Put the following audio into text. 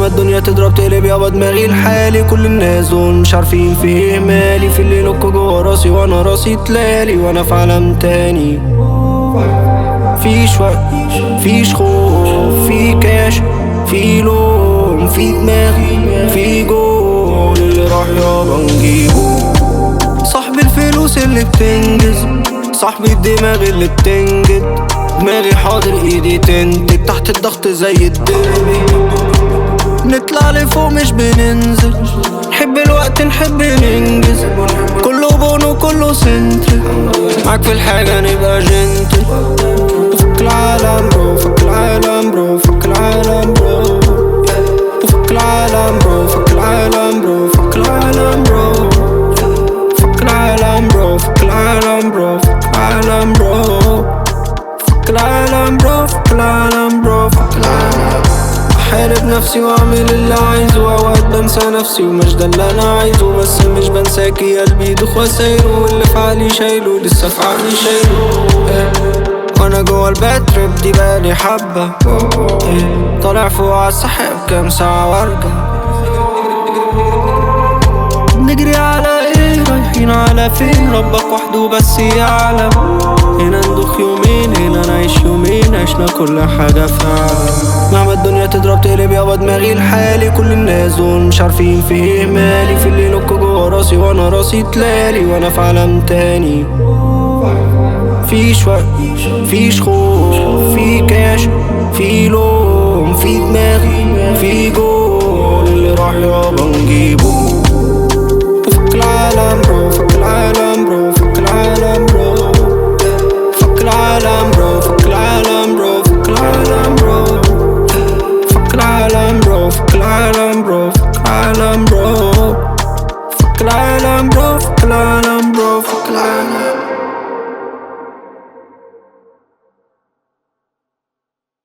لما الدنيا تضرب تقلب يابا دماغي لحالي كل الناس دول مش عارفين في ايه مالي في اللي لك جوا راسي وانا راسي تلالي وانا في عالم تاني فيش وقت فيش خوف في كاش في لوم في دماغي في جول اللي راح يابا نجيبه صاحب الفلوس اللي بتنجز صاحب الدماغ اللي بتنجد دماغي حاضر ايدي تنتج تحت الضغط زي الدربي نطلع لفوق مش بننزل نحب الوقت نحب ننجز كله بونو كله سنتري معاك في الحاجة نبقى جنتل فك العالم برو فك العالم برو فك العالم برو فك العالم برو فك العالم برو فك العالم برو فك العالم برو فك العالم برو فك العالم برو فك العالم برو فك العالم برو فك العالم بحارب نفسي واعمل اللي عايزه اوقات بنسى نفسي ومش ده اللي انا عايزه بس مش بنساكي قلبي يدوخ وسايره واللي في عقلي شايله لسه في عقلي شايله إيه. وانا جوا الباد تريب دي بقالي حبة إيه. طالع فوق عالسحاب كام ساعة وارجع نجري على ايه رايحين على فين ربك وحده بس يعلم هنا ندوخ يومين هنا نعيش يومين عشنا كل حاجة فعلا مهما الدنيا تضرب تقلب يابا دماغي لحالي كل الناس دول مش عارفين في ايه مالي في اللي لك جوا راسي وانا راسي تلالي وانا في عالم تاني فيش وقت فيش خوف في كاش في لوم في دماغي في جول اللي راح يابا نجيبه فك العالم برو فك العالم برو فك العالم برو فك العالم برو فك العالم برو فك العالم برو فك العالم برو فك العالم برو فك العالم برو فك العالم برو فك العالم برو فك العالم